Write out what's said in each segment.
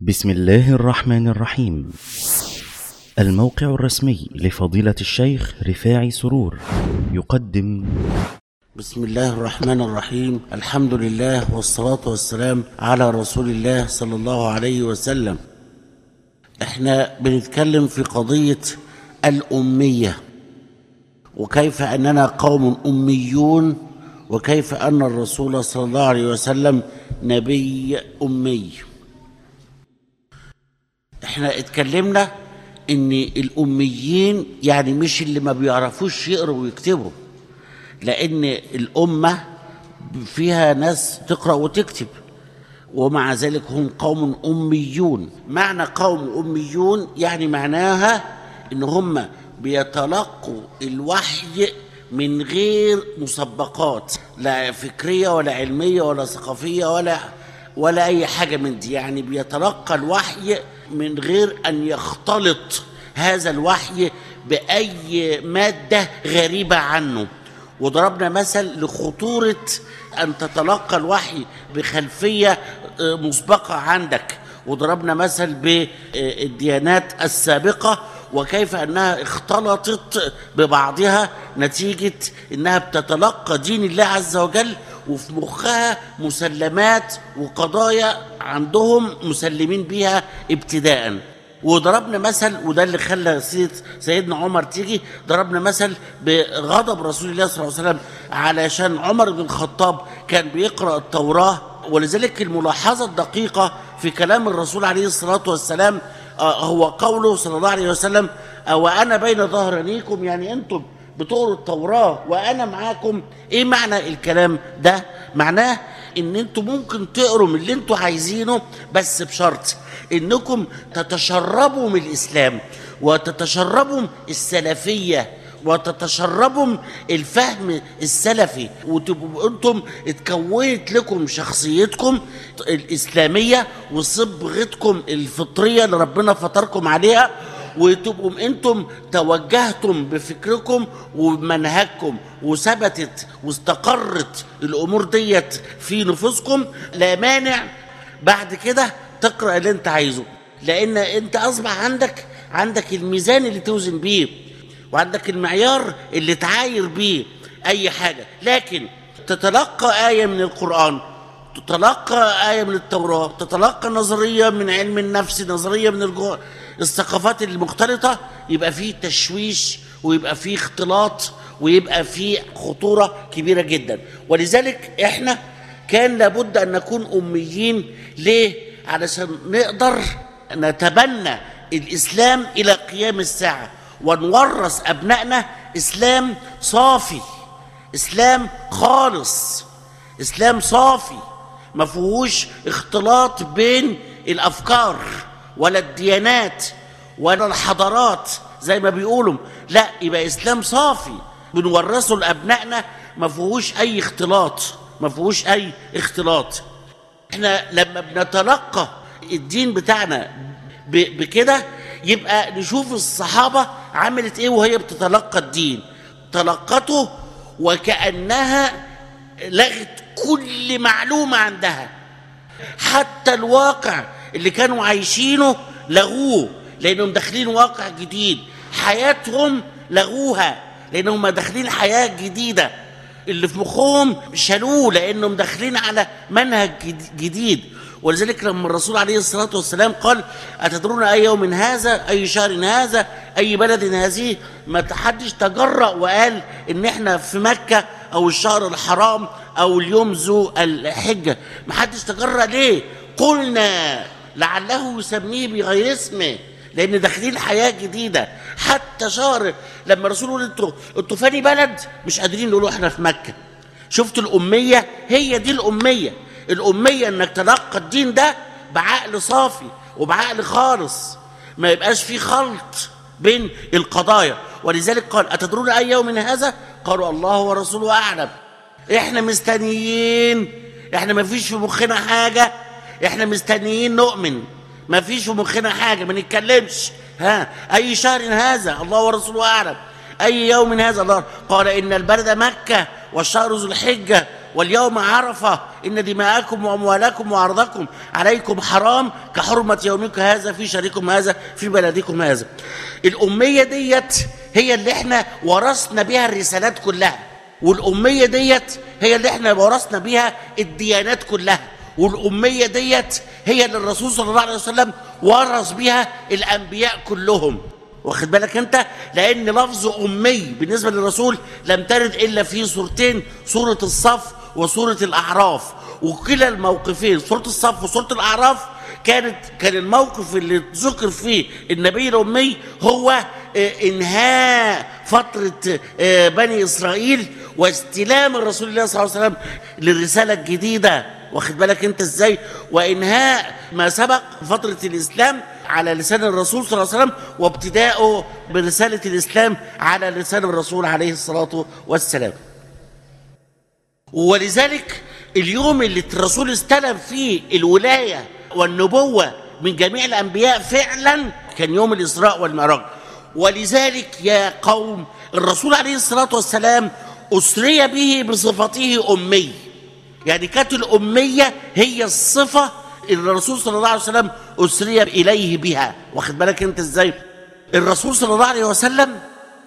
بسم الله الرحمن الرحيم الموقع الرسمي لفضيلة الشيخ رفاعي سرور يقدم بسم الله الرحمن الرحيم الحمد لله والصلاة والسلام على رسول الله صلى الله عليه وسلم احنا بنتكلم في قضية الأمية وكيف أننا قوم أميون وكيف أن الرسول صلى الله عليه وسلم نبي أمي احنا اتكلمنا ان الأميين يعني مش اللي ما بيعرفوش يقروا ويكتبوا لأن الأمة فيها ناس تقرأ وتكتب ومع ذلك هم قوم أميون معنى قوم أميون يعني معناها إن هم بيتلقوا الوحي من غير مسبقات لا فكرية ولا علمية ولا ثقافية ولا ولا أي حاجة من دي يعني بيتلقى الوحي من غير أن يختلط هذا الوحي بأي مادة غريبة عنه وضربنا مثل لخطورة أن تتلقى الوحي بخلفية مسبقة عندك وضربنا مثل بالديانات السابقة وكيف أنها اختلطت ببعضها نتيجة أنها بتتلقى دين الله عز وجل وفي مخها مسلمات وقضايا عندهم مسلمين بيها ابتداءً وضربنا مثل وده اللي خلى سيد سيدنا عمر تيجي ضربنا مثل بغضب رسول الله صلى الله عليه وسلم علشان عمر بن الخطاب كان بيقرا التوراه ولذلك الملاحظه الدقيقه في كلام الرسول عليه الصلاه والسلام هو قوله صلى الله عليه وسلم وانا بين ظهرانيكم يعني انتم بتقروا التوراه وانا معاكم ايه معنى الكلام ده معناه ان انتم ممكن تقروا من اللي انتم عايزينه بس بشرط انكم تتشربوا من الاسلام وتتشربوا السلفيه وتتشربوا الفهم السلفي وتبقوا انتم اتكونت لكم شخصيتكم الاسلاميه وصبغتكم الفطريه اللي ربنا فطركم عليها وتبقوا انتم توجهتم بفكركم ومنهجكم وثبتت واستقرت الامور ديت في نفوسكم لا مانع بعد كده تقرا اللي انت عايزه لان انت اصبح عندك عندك الميزان اللي توزن بيه وعندك المعيار اللي تعاير بيه اي حاجه لكن تتلقى ايه من القران تتلقى آية من التوراة تتلقى نظرية من علم النفس نظرية من الجو... الثقافات المختلطة يبقى فيه تشويش ويبقى فيه اختلاط ويبقى فيه خطورة كبيرة جدا ولذلك احنا كان لابد أن نكون أميين ليه؟ علشان نقدر نتبنى الإسلام إلى قيام الساعة ونورث أبنائنا إسلام صافي إسلام خالص إسلام صافي ما فيهوش اختلاط بين الافكار ولا الديانات ولا الحضارات زي ما بيقولوا لا يبقى اسلام صافي بنورثه لابنائنا ما فيهوش اي اختلاط ما فيهوش اي اختلاط احنا لما بنتلقى الدين بتاعنا بكده يبقى نشوف الصحابه عملت ايه وهي بتتلقى الدين تلقته وكانها لغت كل معلومة عندها حتى الواقع اللي كانوا عايشينه لغوه لأنهم داخلين واقع جديد حياتهم لغوها لأنهم داخلين حياة جديدة اللي في مخهم شالوه لأنهم داخلين على منهج جديد ولذلك لما الرسول عليه الصلاة والسلام قال أتدرون أي يوم هذا أي شهر هذا أي بلد هذه ما حدش تجرأ وقال إن إحنا في مكة أو الشهر الحرام او اليوم ذو الحجه ما حدش تجرأ ليه قلنا لعله يسميه بغير اسمه لان داخلين حياه جديده حتى شهر لما الرسول يقول انتوا انتوا فاني بلد مش قادرين نقولوا احنا في مكه شفتوا الاميه هي دي الاميه الاميه انك تلقى الدين ده بعقل صافي وبعقل خالص ما يبقاش في خلط بين القضايا ولذلك قال اتدرون اي يوم هذا قالوا الله ورسوله اعلم احنا مستنيين احنا ما فيش في مخنا حاجه احنا مستنيين نؤمن ما فيش في مخنا حاجه ما نتكلمش ها اي شهر هذا الله ورسوله اعلم اي يوم هذا الله قال ان البلد مكه والشهر ذو الحجه واليوم عرفة إن دماءكم وأموالكم وأرضكم عليكم حرام كحرمة يومكم هذا في شريكم هذا في بلدكم هذا الأمية ديت هي اللي احنا ورثنا بها الرسالات كلها والأمية ديت هي اللي احنا ورثنا بها الديانات كلها والأمية ديت هي اللي الرسول صلى الله عليه وسلم ورث بها الأنبياء كلهم واخد بالك انت لان لفظ امي بالنسبه للرسول لم ترد الا في صورتين سوره الصف وسوره الاعراف وكلا الموقفين سوره الصف وسوره الاعراف كانت كان الموقف اللي ذكر فيه النبي الامي هو اه انهاء فتره اه بني اسرائيل واستلام الرسول الله صلى الله عليه وسلم للرساله الجديده واخد بالك انت ازاي وانهاء ما سبق فتره الاسلام على لسان الرسول صلى الله عليه وسلم وابتداؤه برساله الاسلام على لسان الرسول عليه الصلاه والسلام ولذلك اليوم اللي الرسول استلم فيه الولايه والنبوه من جميع الانبياء فعلا كان يوم الاسراء والمعراج ولذلك يا قوم الرسول عليه الصلاه والسلام اسري به بصفته امي يعني كانت الأمية هي الصفة اللي الرسول صلى الله عليه وسلم أسري إليه بها واخد بالك أنت إزاي الرسول صلى الله عليه وسلم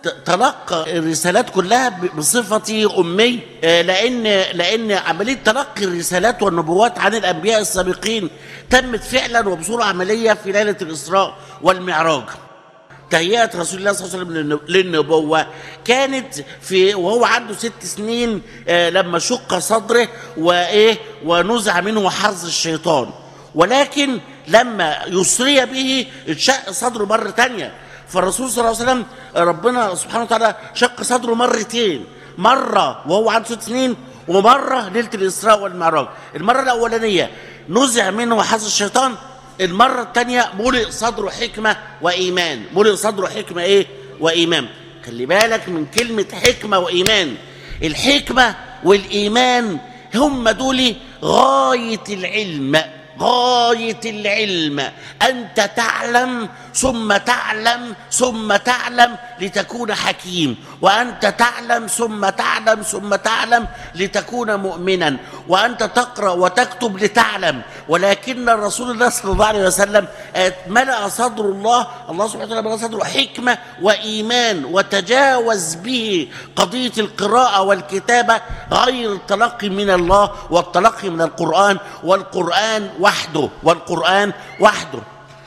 تلقى الرسالات كلها بصفته أمي لأن لأن عملية تلقي الرسالات والنبوات عن الأنبياء السابقين تمت فعلا وبصورة عملية في ليلة الإسراء والمعراج تهيئة رسول الله صلى الله عليه وسلم للنبوة كانت في وهو عنده ست سنين آه لما شق صدره وإيه ونزع منه حظ الشيطان ولكن لما يسري به اتشق صدره مرة تانية فالرسول صلى الله عليه وسلم ربنا سبحانه وتعالى شق صدره مرتين مرة وهو عنده ست سنين ومرة ليلة الإسراء والمعراج المرة الأولانية نزع منه حظ الشيطان المرة الثانية ملئ صدره حكمة وإيمان ملئ صدره حكمة إيه وإيمان خلي بالك من كلمة حكمة وإيمان الحكمة والإيمان هم دول غاية العلم غاية العلم أنت تعلم ثم تعلم ثم تعلم لتكون حكيم وأنت تعلم ثم تعلم ثم تعلم لتكون مؤمنا وأنت تقرأ وتكتب لتعلم ولكن الرسول الله صلى الله عليه وسلم ملأ صدر الله الله سبحانه وتعالى ملأ صدره حكمة وإيمان وتجاوز به قضية القراءة والكتابة غير التلقي من الله والتلقي من القرآن والقرآن وحده والقرآن وحده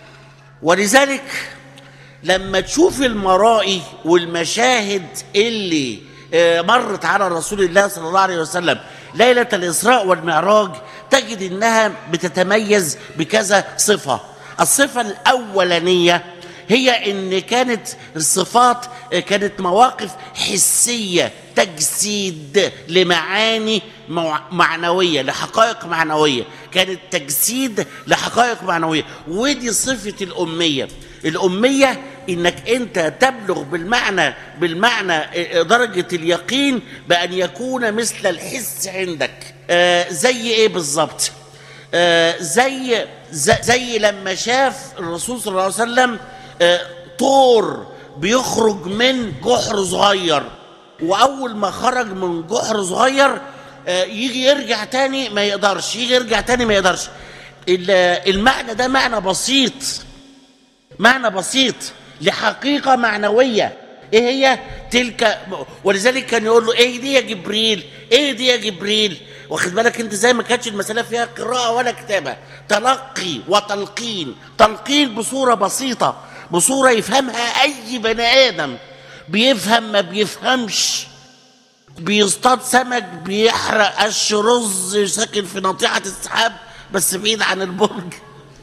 ولذلك لما تشوف المرائي والمشاهد اللي مرت على رسول الله صلى الله عليه وسلم ليلة الإسراء والمعراج تجد إنها بتتميز بكذا صفة الصفة الأولانية هي ان كانت الصفات كانت مواقف حسيه تجسيد لمعاني معنويه لحقائق معنويه كانت تجسيد لحقائق معنويه ودي صفه الاميه الاميه انك انت تبلغ بالمعنى بالمعنى درجه اليقين بان يكون مثل الحس عندك آه زي ايه بالظبط آه زي, زي زي لما شاف الرسول صلى الله عليه وسلم طور بيخرج من جحر صغير واول ما خرج من جحر صغير يجي يرجع تاني ما يقدرش يجي يرجع تاني ما يقدرش المعنى ده معنى بسيط معنى بسيط لحقيقة معنوية ايه هي تلك ولذلك كان يقول له ايه دي يا جبريل ايه دي يا جبريل واخد بالك انت زي ما كانتش المسألة فيها قراءة ولا كتابة تلقي وتلقين تلقين بصورة بسيطة بصورة يفهمها أي بني آدم بيفهم ما بيفهمش بيصطاد سمك بيحرق قش رز ساكن في ناطحة السحاب بس بعيد عن البرج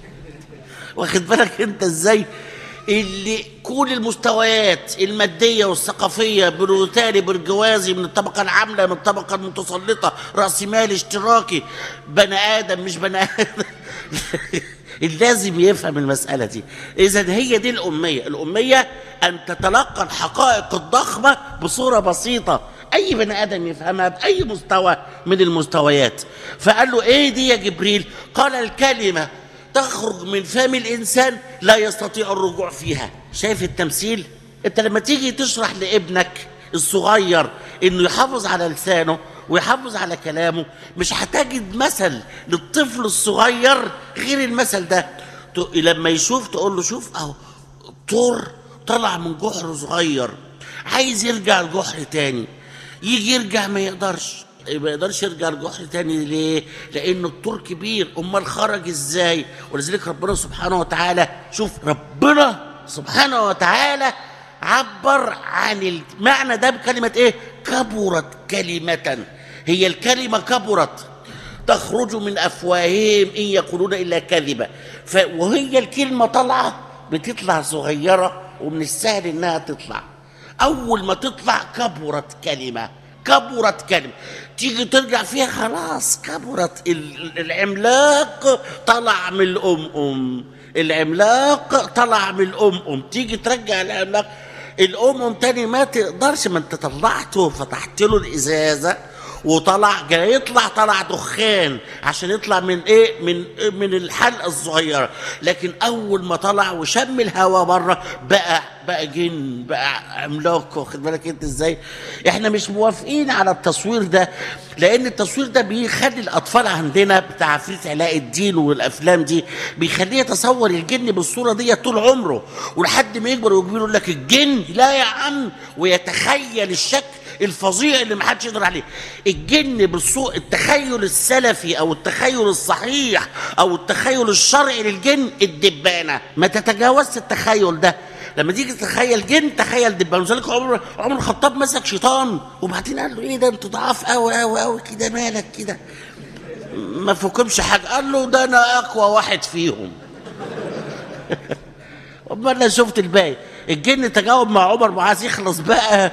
واخد بالك انت ازاي اللي كل المستويات الماديه والثقافيه بروتالي برجوازي من الطبقه العامله من الطبقه المتسلطه راس مال اشتراكي بني ادم مش بني ادم لازم يفهم المسألة دي إذا هي دي الأمية الأمية أن تتلقى الحقائق الضخمة بصورة بسيطة أي بني آدم يفهمها بأي مستوى من المستويات فقال له إيه دي يا جبريل قال الكلمة تخرج من فم الإنسان لا يستطيع الرجوع فيها شايف التمثيل أنت لما تيجي تشرح لابنك الصغير إنه يحافظ على لسانه ويحافظ على كلامه مش هتجد مثل للطفل الصغير غير المثل ده ت- لما يشوف تقول له شوف اهو طور طلع من جحر صغير عايز يرجع الجحر تاني يجي يرجع ما يقدرش ما يقدرش يرجع الجحر تاني ليه؟ لأن الطور كبير، أمال خرج إزاي؟ ولذلك ربنا سبحانه وتعالى شوف ربنا سبحانه وتعالى عبر عن المعنى ده بكلمة إيه؟ كبرت كلمة هي الكلمة كبرت تخرج من افواههم ان يقولون الا كذبا ف... وهي الكلمه طالعه بتطلع صغيره ومن السهل انها تطلع اول ما تطلع كبرت كلمه كبرت كلمه تيجي ترجع فيها خلاص كبرت ال- العملاق طلع من الام ام العملاق طلع من الام ام تيجي ترجع العملاق الام ام تاني ما تقدرش ما انت طلعته فتحت له الازازه وطلع جاي يطلع طلع دخان عشان يطلع من ايه من من الحلقه الصغيره لكن اول ما طلع وشم الهواء بره بقى بقى جن بقى عملاق واخد بالك انت ازاي احنا مش موافقين على التصوير ده لان التصوير ده بيخلي الاطفال عندنا بتاع عفريت علاء الدين والافلام دي بيخليه يتصور الجن بالصوره دي طول عمره ولحد ما يكبر ويكبر يقول لك الجن لا يا عم ويتخيل الشكل الفظيع اللي محدش يقدر عليه الجن بالصوت التخيل السلفي او التخيل الصحيح او التخيل الشرعي للجن الدبانه ما تتجاوزش التخيل ده لما تيجي تتخيل جن تخيل دبانه لذلك عمر عمر الخطاب مسك شيطان وبعدين قال له ايه ده انت ضعاف قوي قوي قوي كده مالك كده ما فيكمش حاجه قال له ده انا اقوى واحد فيهم امال انا شفت الباقي الجن تجاوب مع عمر معاذ يخلص بقى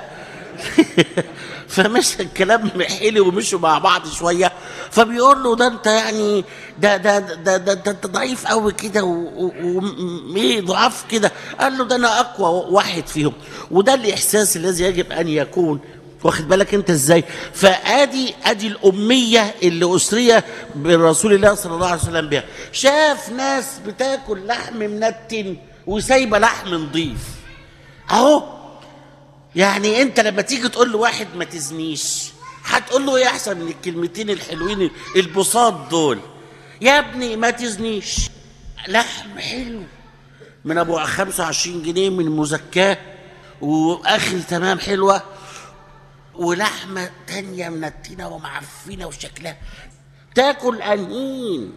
فمش الكلام حلي ومشوا مع بعض شويه فبيقول له ده انت يعني ده ده ده ده, ده, ده انت ضعيف قوي كده وايه ضعاف كده قال له ده انا اقوى واحد فيهم وده الاحساس الذي يجب ان يكون واخد بالك انت ازاي فادي ادي الاميه اللي اسري برسول الله صلى الله عليه وسلم بها شاف ناس بتاكل لحم منتن وسايبه لحم نضيف اهو يعني انت لما تيجي تقول لواحد ما تزنيش هتقول له ايه احسن من الكلمتين الحلوين البساط دول يا ابني ما تزنيش لحم حلو من ابو 25 جنيه من مزكاه واخر تمام حلوه ولحمه تانية منتنه ومعفنه وشكلها تاكل انين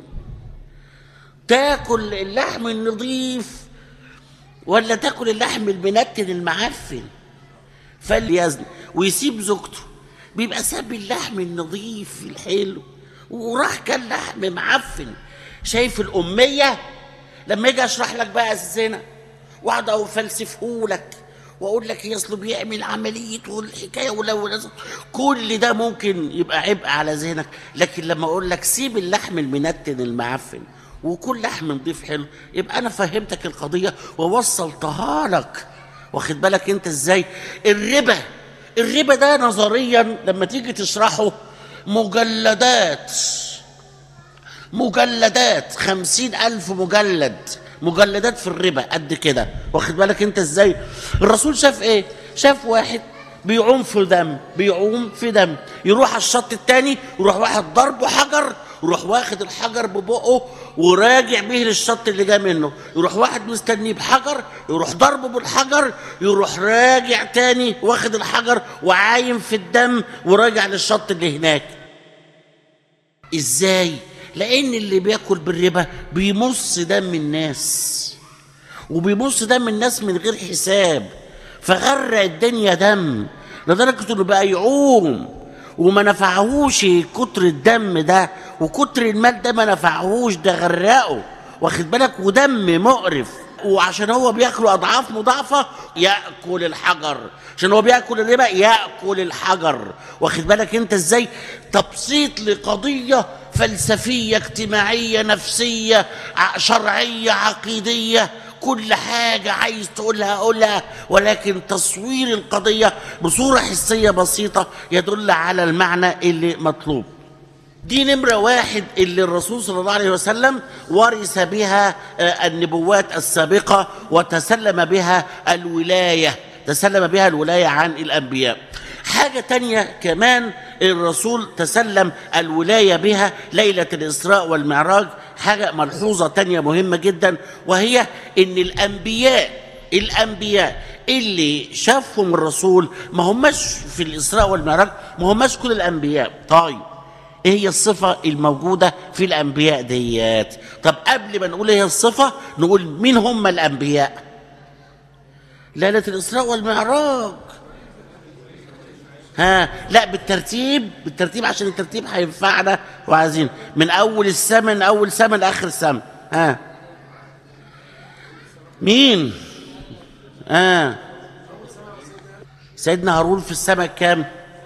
تاكل اللحم النظيف ولا تاكل اللحم المنتن المعفن فليزن ويسيب زوجته بيبقى ساب اللحم النظيف الحلو وراح كان لحم معفن شايف الأمية لما اجي اشرح لك بقى الزنا واقعد افلسفه لك واقول لك هي اصله بيعمل عمليه والحكايه ولو كل ده ممكن يبقى عبء على ذهنك لكن لما اقول لك سيب اللحم المنتن المعفن وكل لحم نضيف حلو يبقى انا فهمتك القضيه ووصلتها لك واخد بالك انت ازاي الربا الربا ده نظريا لما تيجي تشرحه مجلدات مجلدات خمسين ألف مجلد مجلدات في الربا قد كده واخد بالك انت ازاي الرسول شاف ايه شاف واحد بيعوم في دم بيعوم في دم يروح على الشط التاني يروح واحد ضربه حجر يروح واخد الحجر ببقه وراجع به للشط اللي جاي منه يروح واحد مستنيه بحجر يروح ضربه بالحجر يروح راجع تاني واخد الحجر وعايم في الدم وراجع للشط اللي هناك ازاي لان اللي بياكل بالربا بيمص دم الناس وبيمص دم الناس من غير حساب فغرق الدنيا دم لدرجه انه بقى يعوم وما نفعهوش كتر الدم ده وكتر المال ده ما نفعهوش ده غرقه واخد بالك ودم مقرف وعشان هو بياكل اضعاف مضاعفه ياكل الحجر عشان هو بياكل الربا ياكل الحجر واخد بالك انت ازاي تبسيط لقضيه فلسفيه اجتماعيه نفسيه شرعيه عقيديه كل حاجة عايز تقولها قولها ولكن تصوير القضية بصورة حسية بسيطة يدل على المعنى اللي مطلوب دي نمرة واحد اللي الرسول صلى الله عليه وسلم ورث بها النبوات السابقة وتسلم بها الولاية تسلم بها الولاية عن الأنبياء حاجة تانية كمان الرسول تسلم الولاية بها ليلة الإسراء والمعراج حاجة ملحوظة تانية مهمة جدا وهي إن الأنبياء الأنبياء اللي شافهم الرسول ما هماش في الإسراء والمعراج ما هماش كل الأنبياء طيب ايه هي الصفة الموجودة في الأنبياء ديات طب قبل ما نقول ايه هي الصفة نقول مين هم الأنبياء ليلة الإسراء والمعراج ها لا بالترتيب بالترتيب عشان الترتيب هينفعنا وعايزين من أول السماء من أول سماء لآخر السماء ها مين ها سيدنا هارون في السماء كام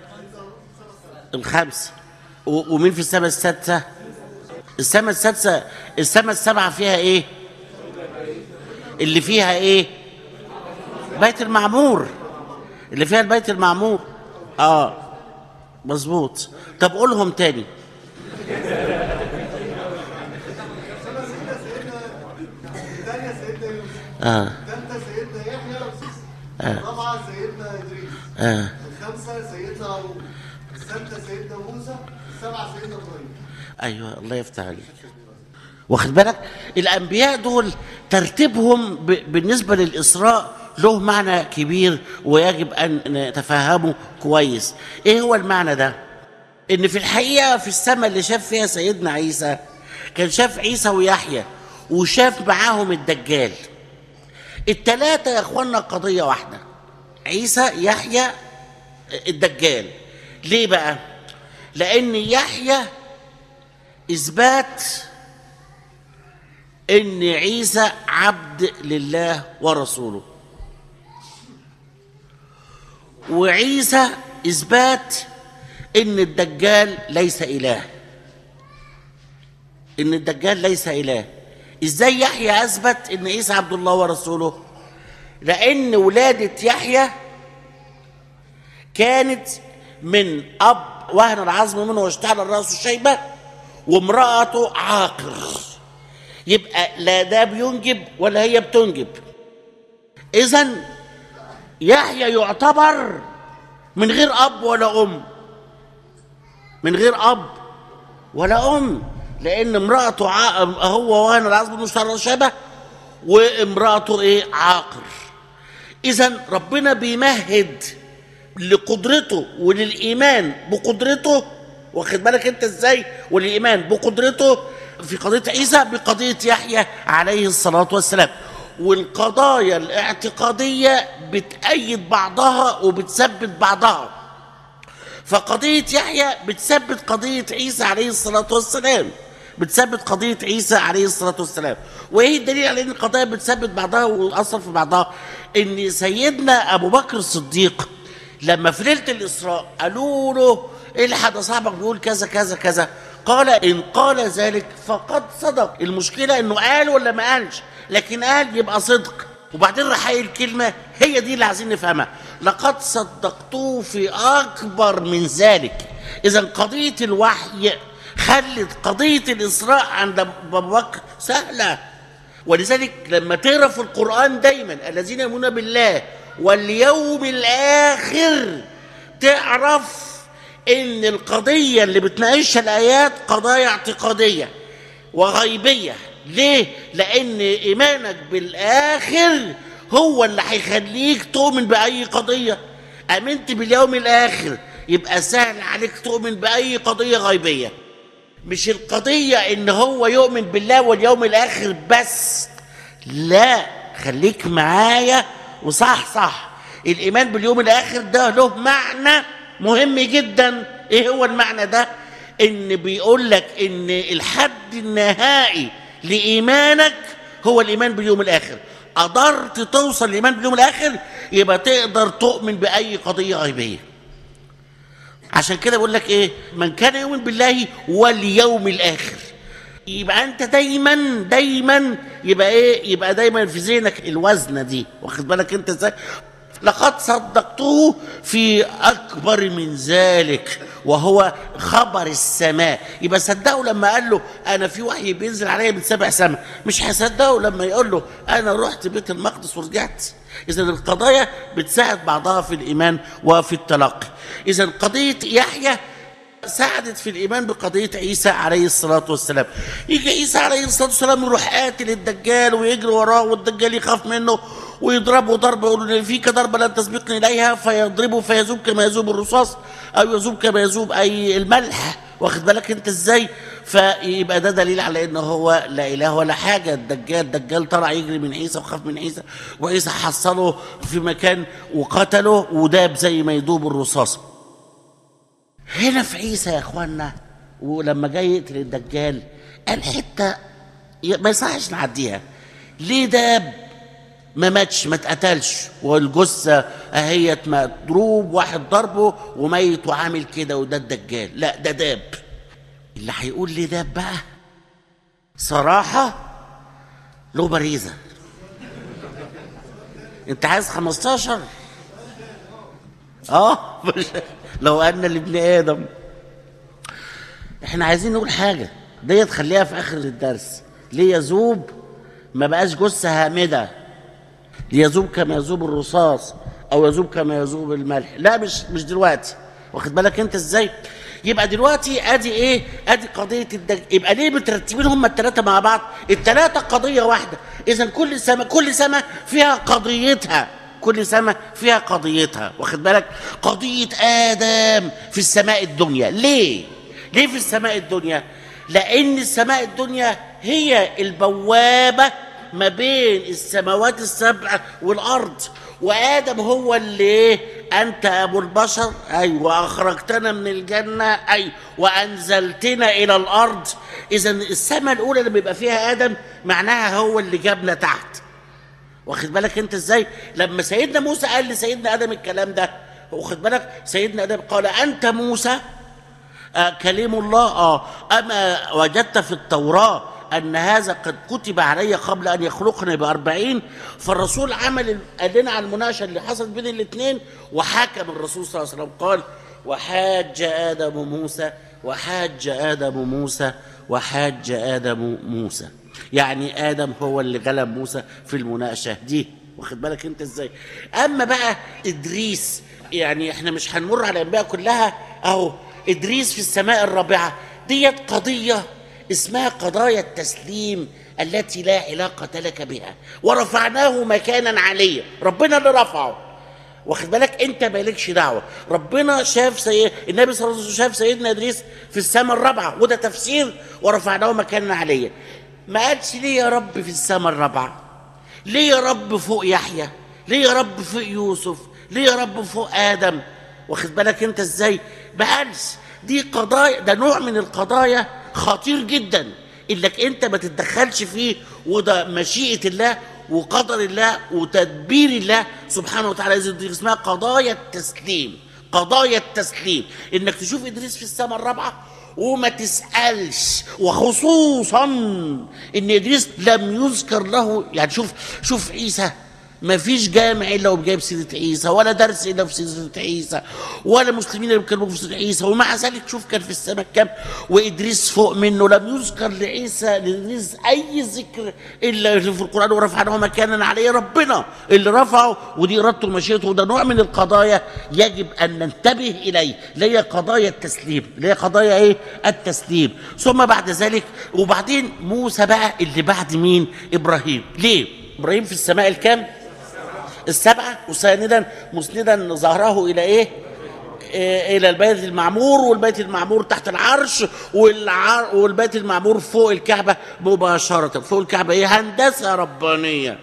الخمسة و- ومين في السماء السادسة السماء السادسة السماء السبعة فيها ايه اللي فيها ايه بيت المعمور اللي فيها البيت المعمور اه مظبوط طب قولهم تاني الثانية سيدنا يوسف اه الثالثة سيدنا يحيى الرابعة سيدنا إدريس اه الخامسة سيدنا هارون السادسة سيدنا موسى السابعة سيدنا إبراهيم ايوه الله يفتح عليك واخد بالك الانبياء دول ترتيبهم ب- بالنسبه للاسراء له معنى كبير ويجب ان نتفهمه كويس ايه هو المعنى ده ان في الحقيقه في السماء اللي شاف فيها سيدنا عيسى كان شاف عيسى ويحيى وشاف معاهم الدجال التلاتة يا اخوانا قضية واحدة عيسى يحيى الدجال ليه بقى لان يحيى اثبات ان عيسى عبد لله ورسوله وعيسى اثبات ان الدجال ليس اله ان الدجال ليس اله ازاي يحيى اثبت ان عيسى عبد الله ورسوله لان ولاده يحيى كانت من اب وهن العظم منه واشتعل الراس شيبه وامراته عاقر يبقى لا ده بينجب ولا هي بتنجب اذا يحيى يعتبر من غير اب ولا ام من غير اب ولا ام لان امراته ع... هو وهن العظم منه واشتعل الراس شيبه وامراته ايه عاقر اذا ربنا بيمهد لقدرته وللايمان بقدرته واخد بالك انت ازاي والايمان بقدرته في قضيه عيسى بقضيه يحيى عليه الصلاه والسلام والقضايا الاعتقاديه بتأيد بعضها وبتثبت بعضها فقضيه يحيى بتثبت قضيه عيسى عليه الصلاه والسلام بتثبت قضيه عيسى عليه الصلاه والسلام وايه الدليل على ان القضايا بتثبت بعضها واثر في بعضها ان سيدنا ابو بكر الصديق لما في ليله الاسراء قالوا له ايه اللي حد صاحبك بيقول كذا كذا كذا قال ان قال ذلك فقد صدق المشكله انه قال ولا ما قالش لكن قال يبقى صدق وبعدين راح قايل كلمه هي دي اللي عايزين نفهمها لقد صدقتوه في اكبر من ذلك اذا قضيه الوحي خلت قضيه الاسراء عند ابو بكر سهله ولذلك لما تقرا في القران دايما الذين يؤمنون بالله واليوم الاخر تعرف ان القضيه اللي بتناقشها الايات قضايا اعتقاديه وغيبيه ليه لان ايمانك بالاخر هو اللي هيخليك تؤمن باي قضيه امنت باليوم الاخر يبقى سهل عليك تؤمن باي قضيه غيبيه مش القضية إن هو يؤمن بالله واليوم الآخر بس لا خليك معايا وصح صح الإيمان باليوم الآخر ده له معنى مهم جدا إيه هو المعنى ده؟ إن بيقول لك إن الحد النهائي لإيمانك هو الإيمان باليوم الآخر قدرت توصل للإيمان باليوم الآخر يبقى تقدر تؤمن بأي قضية غيبية عشان كده بقول لك ايه من كان يؤمن بالله واليوم الاخر يبقى انت دايما دايما يبقى ايه يبقى دايما في ذهنك الوزنه دي واخد بالك انت ازاي لقد صدقته في اكبر من ذلك وهو خبر السماء يبقى صدقه لما قال له انا في وحي بينزل عليا من سبع سماء مش هصدقه لما يقول له انا رحت بيت المقدس ورجعت اذا القضايا بتساعد بعضها في الايمان وفي التلقي اذا قضيه يحيى ساعدت في الايمان بقضيه عيسى عليه الصلاه والسلام يجي عيسى عليه الصلاه والسلام يروح قاتل الدجال ويجري وراه والدجال يخاف منه ويضربه ضربه يقول له فيك ضربه لن تسبقني اليها فيضربه فيذوب كما يذوب الرصاص او يذوب كما يذوب اي الملح واخد بالك انت ازاي فيبقى ده دليل على ان هو لا اله ولا حاجه الدجال الدجال طلع يجري من عيسى وخاف من عيسى وعيسى حصله في مكان وقتله وداب زي ما يدوب الرصاص هنا في عيسى يا اخوانا ولما جاي يقتل الدجال قال حته ما يصحش نعديها ليه داب ما ماتش ما اتقتلش والجثه اهيت مضروب واحد ضربه وميت وعامل كده وده الدجال لا ده داب اللي هيقول لي داب بقى صراحه له بريزه انت عايز 15 اه مش لو ان لابن ادم احنا عايزين نقول حاجه ديت خليها في اخر الدرس ليه يذوب ما بقاش جثه هامده ليذوب كما يذوب الرصاص او يذوب كما يذوب الملح لا مش مش دلوقتي واخد بالك انت ازاي يبقى دلوقتي ادي ايه ادي قضيه الدج... يبقى ليه مترتبين هم الثلاثه مع بعض الثلاثه قضيه واحده اذا كل سما كل سما فيها قضيتها كل سما فيها قضيتها واخد بالك قضيه ادم في السماء الدنيا ليه ليه في السماء الدنيا لان السماء الدنيا هي البوابه ما بين السماوات السبع والارض وادم هو اللي ايه انت ابو البشر اي واخرجتنا من الجنه اي وانزلتنا الى الارض اذا السماء الاولى اللي بيبقى فيها ادم معناها هو اللي جابنا تحت واخد بالك انت ازاي لما سيدنا موسى قال لسيدنا ادم الكلام ده واخد بالك سيدنا ادم قال انت موسى آه كلم الله اه اما وجدت في التوراه أن هذا قد كتب علي قبل أن يخلقني بأربعين فالرسول عمل قال لنا على المناقشة اللي حصلت بين الاثنين وحكم الرسول صلى الله عليه وسلم قال وحاج آدم موسى وحاج آدم موسى وحاج آدم موسى يعني آدم هو اللي غلب موسى في المناقشة دي واخد بالك انت ازاي اما بقى ادريس يعني احنا مش هنمر على الانبياء كلها اهو ادريس في السماء الرابعه ديت قضيه اسمها قضايا التسليم التي لا علاقة لك بها ورفعناه مكانا عليا ربنا اللي رفعه واخد بالك انت مالكش دعوه ربنا شاف سي... النبي صلى الله عليه وسلم شاف سيدنا ادريس في السماء الرابعه وده تفسير ورفعناه مكانا عليا ما قالش ليه يا رب في السماء الرابعه ليه يا رب فوق يحيى ليه يا رب فوق يوسف ليه يا رب فوق ادم واخد بالك انت ازاي ما قالش دي قضايا ده نوع من القضايا خطير جدا انك انت ما تتدخلش فيه وده مشيئه الله وقدر الله وتدبير الله سبحانه وتعالى دي اسمها قضايا التسليم قضايا التسليم انك تشوف ادريس في السماء الرابعه وما تسالش وخصوصا ان ادريس لم يذكر له يعني شوف شوف عيسى ما فيش جامع الا وجايب سيره عيسى ولا درس الا في سيره عيسى ولا مسلمين اللي بيتكلموا في سيره عيسى ومع ذلك شوف كان في السماء كام وادريس فوق منه لم يذكر لعيسى لادريس اي ذكر الا في القران ورفعناه مكانا عليه ربنا اللي رفعه ودي ارادته ومشيئته وده نوع من القضايا يجب ان ننتبه اليه اللي هي قضايا التسليم اللي هي قضايا ايه التسليم ثم بعد ذلك وبعدين موسى بقى اللي بعد مين ابراهيم ليه ابراهيم في السماء الكام السبعة وساندا مسندا ظهره إلى إيه؟ إيه إلى البيت المعمور والبيت المعمور تحت العرش والعر والبيت المعمور فوق الكعبة مباشرة فوق الكعبة إيه؟ هندسة ربانية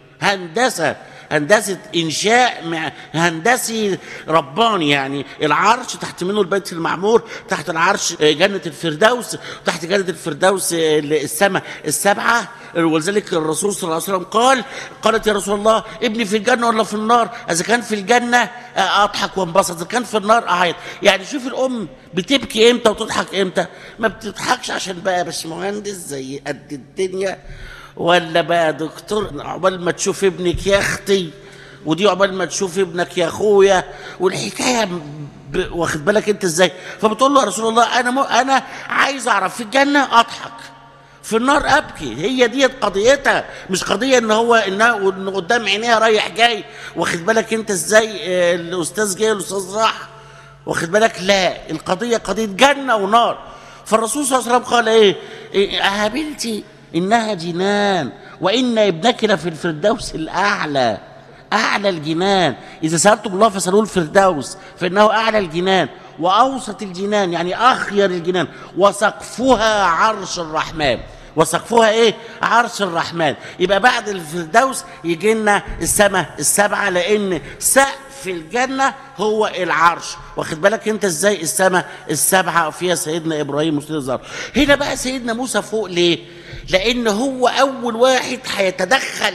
هندسة هندسة إنشاء مع هندسي رباني يعني العرش تحت منه البيت المعمور تحت العرش جنة الفردوس تحت جنة الفردوس السماء السبعة ولذلك الرسول صلى الله عليه وسلم قال قالت يا رسول الله ابني في الجنة ولا في النار إذا كان في الجنة أضحك وانبسط إذا كان في النار أعيط يعني شوف الأم بتبكي إمتى وتضحك إمتى ما بتضحكش عشان بقى باش مهندس زي قد الدنيا ولا بقى دكتور عقبال ما تشوف ابنك يا اختي ودي عقبال ما تشوف ابنك يا اخويا والحكايه ب... واخد بالك انت ازاي فبتقول له يا رسول الله انا م... انا عايز اعرف في الجنه اضحك في النار ابكي هي ديت قضيتها مش قضيه ان هو انها إن قدام عينيها رايح جاي واخد بالك انت ازاي آه، الاستاذ جاي الاستاذ راح واخد بالك لا القضيه قضيه جنه ونار فالرسول صلى الله عليه وسلم قال ايه, إيه يا بنتي انها جنان وان ابنك لفي الفردوس الاعلى اعلى الجنان اذا سالتم الله فاسالوه الفردوس فانه اعلى الجنان واوسط الجنان يعني اخير الجنان وسقفها عرش الرحمن وسقفها ايه عرش الرحمن يبقى بعد الفردوس يجي لنا السماء السبعه لان سقف الجنه هو العرش واخد بالك انت ازاي السماء السبعه فيها سيدنا ابراهيم وسيدنا الزهر هنا بقى سيدنا موسى فوق ليه لان هو اول واحد هيتدخل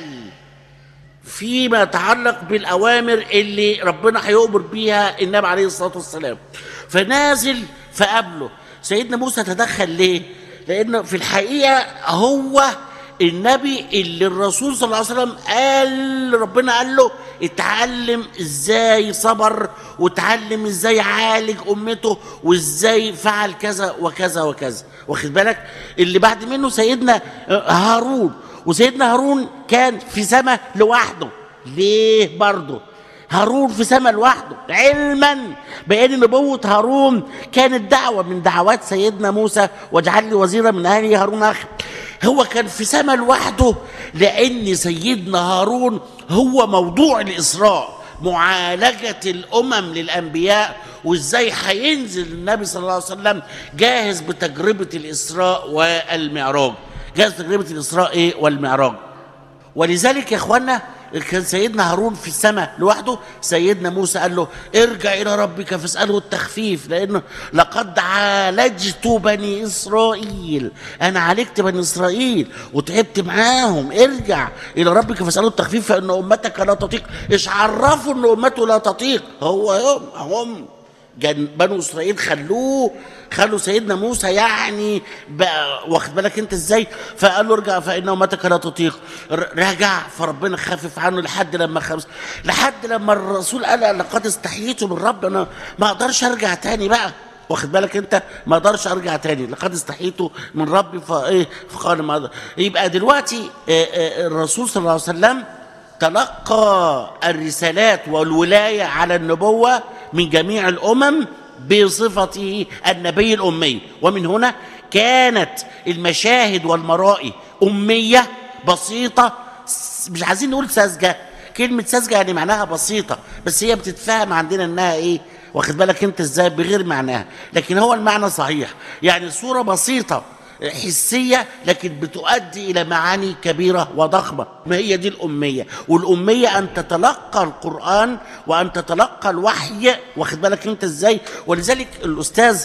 فيما يتعلق بالأوامر اللي ربنا هيؤمر بيها النبي عليه الصلاة والسلام فنازل فقابله سيدنا موسى تدخل ليه؟ لأنه في الحقيقة هو النبي اللي الرسول صلى الله عليه وسلم قال ربنا قال له اتعلم ازاي صبر واتعلم ازاي عالج امته وازاي فعل كذا وكذا وكذا واخد بالك اللي بعد منه سيدنا هارون وسيدنا هارون كان في سماء لوحده ليه برضه هارون في سماء لوحده علما بان نبوه هارون كانت دعوه من دعوات سيدنا موسى واجعل لي وزيرا من اهلي هارون اخي هو كان في سماء لوحده لان سيدنا هارون هو موضوع الاسراء معالجه الامم للانبياء وازاي هينزل النبي صلى الله عليه وسلم جاهز بتجربه الاسراء والمعراج جاهز تجربه الاسراء إيه؟ والمعراج ولذلك يا اخوانا كان سيدنا هارون في السماء لوحده سيدنا موسى قال له ارجع الى ربك فاساله التخفيف لانه لقد عالجت بني اسرائيل انا عالجت بني اسرائيل وتعبت معاهم ارجع الى ربك فاساله التخفيف فان امتك لا تطيق ايش عرفوا ان امته لا تطيق هو هم هم جن بنو اسرائيل خلوه خلوا سيدنا موسى يعني بقى واخد بالك انت ازاي فقال له ارجع فان امتك لا تطيق رجع فربنا خفف عنه لحد لما خمس لحد لما الرسول قال لقد استحييت من رب انا ما اقدرش ارجع تاني بقى واخد بالك انت ما اقدرش ارجع تاني لقد استحييت من ربي فايه فقال ما أقدر. يبقى دلوقتي اه اه الرسول صلى الله عليه وسلم تلقى الرسالات والولايه على النبوه من جميع الامم بصفته النبي الامي ومن هنا كانت المشاهد والمرائي اميه بسيطه مش عايزين نقول ساذجه كلمه ساذجه يعني معناها بسيطه بس هي بتتفهم عندنا انها ايه واخد بالك انت ازاي بغير معناها لكن هو المعنى صحيح يعني صوره بسيطه حسيه لكن بتؤدي الى معاني كبيره وضخمه ما هي دي الاميه والاميه ان تتلقى القران وان تتلقى الوحي واخد بالك انت ازاي ولذلك الاستاذ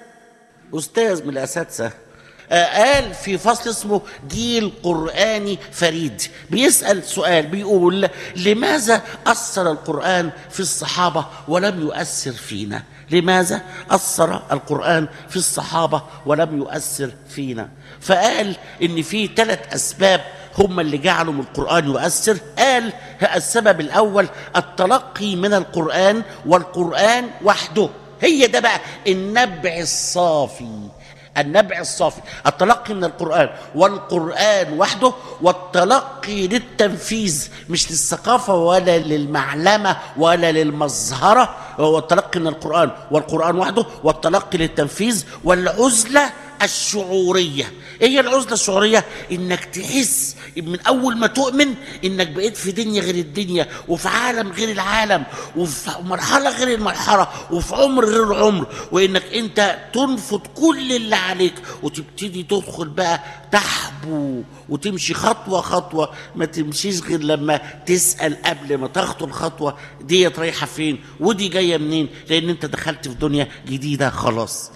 استاذ من الاساتذه قال في فصل اسمه جيل قرآني فريد بيسأل سؤال بيقول لماذا أثر القرآن في الصحابة ولم يؤثر فينا لماذا أثر القرآن في الصحابة ولم يؤثر فينا فقال إن في ثلاث أسباب هم اللي جعلوا من القرآن يؤثر قال السبب الأول التلقي من القرآن والقرآن وحده هي ده بقى النبع الصافي النبع الصافي التلقي من القرآن والقرآن وحده والتلقي للتنفيذ مش للثقافة ولا للمعلمة ولا للمظهرة هو التلقي من القرآن والقرآن وحده والتلقي للتنفيذ والعزلة الشعورية ايه هي العزلة الشعورية انك تحس من اول ما تؤمن انك بقيت في دنيا غير الدنيا وفي عالم غير العالم وفي مرحلة غير المرحلة وفي عمر غير العمر وانك انت تنفض كل اللي عليك وتبتدي تدخل بقى تحبو وتمشي خطوة خطوة ما تمشيش غير لما تسأل قبل ما تخطو الخطوة ديت رايحة فين ودي جاية منين لان انت دخلت في دنيا جديدة خلاص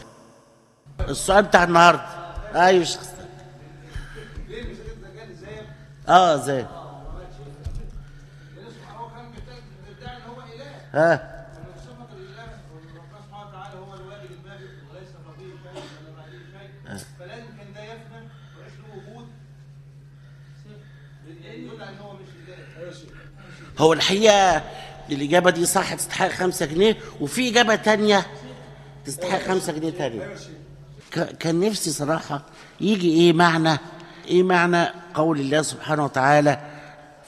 السؤال بتاع النهارده ايوه شخص اه زي ها فلازم كان ده يفنى ويعيش له وجود يدل على ان هو مش اله هو الحقيقه الاجابه دي صح تستحق خمسة جنيه وفي اجابه تانية تستحق خمسة جنيه تانية ك- كان نفسي صراحه يجي ايه معنى ايه معنى قول الله سبحانه وتعالى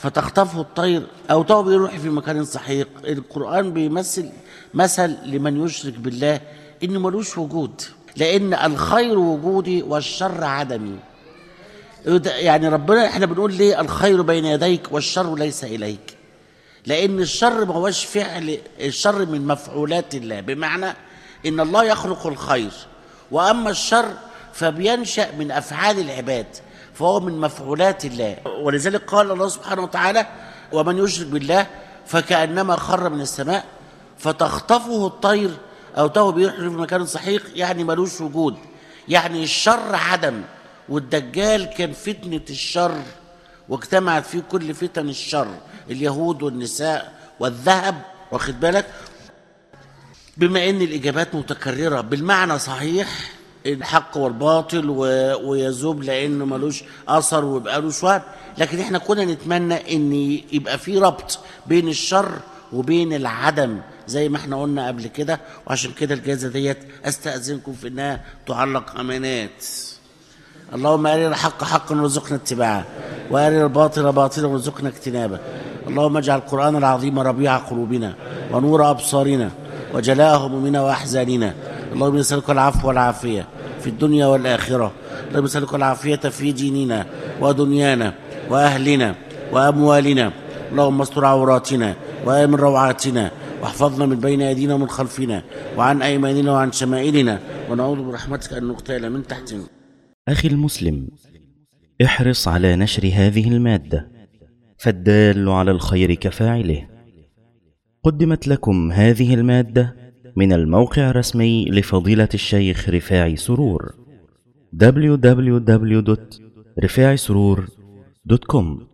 فتخطفه الطير أو تهوي به الريح في مكان سحيق القرآن بيمثل مثل لمن يشرك بالله إنه ملوش وجود لأن الخير وجودي والشر عدمي وده- يعني ربنا احنا بنقول ليه الخير بين يديك والشر ليس إليك لأن الشر ما هوش فعل الشر من مفعولات الله بمعنى إن الله يخلق الخير وأما الشر فبينشأ من أفعال العباد فهو من مفعولات الله ولذلك قال الله سبحانه وتعالى ومن يشرك بالله فكأنما خر من السماء فتخطفه الطير أو تهوي به في مكان سحيق يعني ملوش وجود يعني الشر عدم والدجال كان فتنة الشر واجتمعت فيه كل فتن الشر اليهود والنساء والذهب واخد بالك بما ان الاجابات متكرره بالمعنى صحيح الحق والباطل و... ويذوب لانه ملوش اثر ويبقى له شوهد لكن احنا كنا نتمنى ان يبقى في ربط بين الشر وبين العدم زي ما احنا قلنا قبل كده وعشان كده الجائزه ديت استاذنكم في انها تعلق امانات اللهم ارنا الحق حقا وارزقنا اتباعه وارنا الباطل باطلا وارزقنا اجتنابه اللهم اجعل القران العظيم ربيع قلوبنا ونور ابصارنا وجلاء همومنا واحزاننا اللهم نسالك العفو والعافيه في الدنيا والاخره اللهم نسالك العافيه في ديننا ودنيانا واهلنا واموالنا اللهم استر عوراتنا وامن روعاتنا واحفظنا من بين ايدينا ومن خلفنا وعن ايماننا وعن شمائلنا ونعوذ برحمتك ان نغتال من تحتنا أخي المسلم احرص على نشر هذه المادة فالدال على الخير كفاعله قدمت لكم هذه المادة من الموقع الرسمي لفضيلة الشيخ رفاعي سرور www.رفاعي سرور دوت كوم